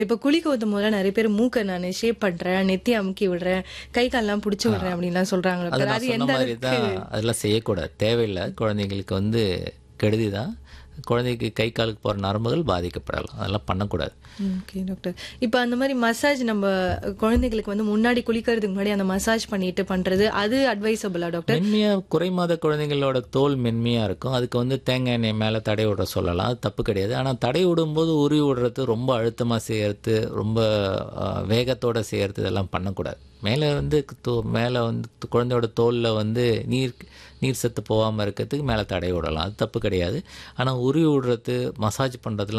இப்ப குளிக்க ஊத்தும் போது நிறைய பேர் மூக்க நான் ஷேப் பண்றேன் நெத்தி அமுக்கி விடுறேன் கை கால்லாம் புடிச்சு விடுறேன் அப்படின்லாம் சொல்றாங்க அது டாக்டர் நான் அது சொன்ன எந்த மாதிரி அளவுக்கு தான் அதெல்லாம் செய்யக்கூடாது தேவையில்லை குழந்தைங்களுக்கு வந்து கெடுதி தான் குழந்தைக்கு கை காலுக்கு போகிற நரம்புகள் பாதிக்கப்படலாம் அதெல்லாம் பண்ணக்கூடாது ஓகே டாக்டர் இப்போ அந்த மாதிரி மசாஜ் நம்ம குழந்தைகளுக்கு வந்து முன்னாடி குளிக்கிறதுக்கு முன்னாடி அந்த மசாஜ் பண்ணிட்டு பண்றது அது அட்வைசபிளா டாக்டர் மென்மையா குறைமாத குழந்தைங்களோட தோல் மென்மையா இருக்கும் அதுக்கு வந்து தேங்காய் எண்ணெய் மேலே தடை விட சொல்லலாம் அது தப்பு கிடையாது ஆனால் தடை விடும்போது உருவி விடுறது ரொம்ப அழுத்தமாக செய்யறது ரொம்ப ஆஹ், வேகத்தோட செய்யறது இதெல்லாம் பண்ணக்கூடாது மேலே வந்து தோ மேலே வந்து குழந்தையோட தோலில் வந்து நீர் நீர் சத்து போகாமல் இருக்கிறதுக்கு மேலே தடை விடலாம் அது தப்பு கிடையாது ஆனால் உருவி விடுறது மசாஜ் பண்ணுறதுலாம்